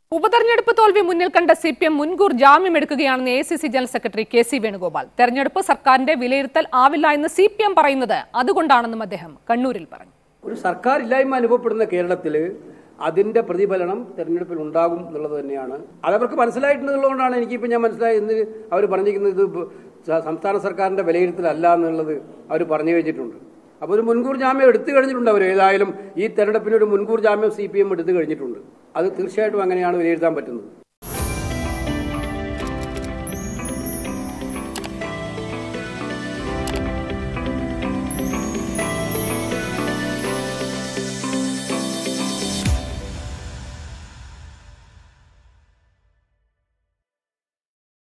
ഉപതെരഞ്ഞെടുപ്പ് തോൽവി മുന്നിൽ കണ്ട സി പി എം മുൻകൂർ ജാമ്യമെടുക്കുകയാണെന്ന് A C C general secretary K C Venugopal തെരഞ്ഞെടുപ്പ് സർക്കാരിന്റെ വിലയിരുത്തൽ ആവില്ല എന്ന് സി പി എം പറയുന്നത് അതുകൊണ്ടാണെന്നും അദ്ദേഹം കണ്ണൂരിൽ പറഞ്ഞു ഒരു സർക്കാർ ഇല്ലായ്മ അനുഭവപ്പെടുന്ന കേരളത്തിൽ അതിന്റെ പ്രതിഫലനം തെരഞ്ഞെടുപ്പിൽ ഉണ്ടാകും എന്നുള്ളത് തന്നെയാണ് അതവർക്ക് മനസ്സിലായിട്ടുള്ളതുകൊണ്ടാണ് എനിക്കിപ്പോൾ ഞാൻ മനസ്സിലായി എന്ന് അവർ പറഞ്ഞിരിക്കുന്നത് ഇത് ബ- സ- സംസ്ഥാന സർക്കാരിന്റെ വിലയിരുത്തലല്ല എന്നുള്ളത് അവർ പറഞ്ഞു കഴിഞ്ഞിട്ടുണ്ട് അപ്പോൾ ഒരു മുൻകൂർ ജാമ്യം എടുത്തു കഴിഞ്ഞിട്ടുണ്ട് അവർ ഏതായാലും ഈ തെരഞ്ഞെടുപ്പിന് ഒരു മുൻകൂർ ജാമ്യം സി പി എം എടുത്തു കഴിഞ്ഞിട്ടുണ്ട് അത് തീർച്ചയായിട്ടും അങ്ങനെയാണ് വിലയിരുത്താൻ പറ്റുന്നത്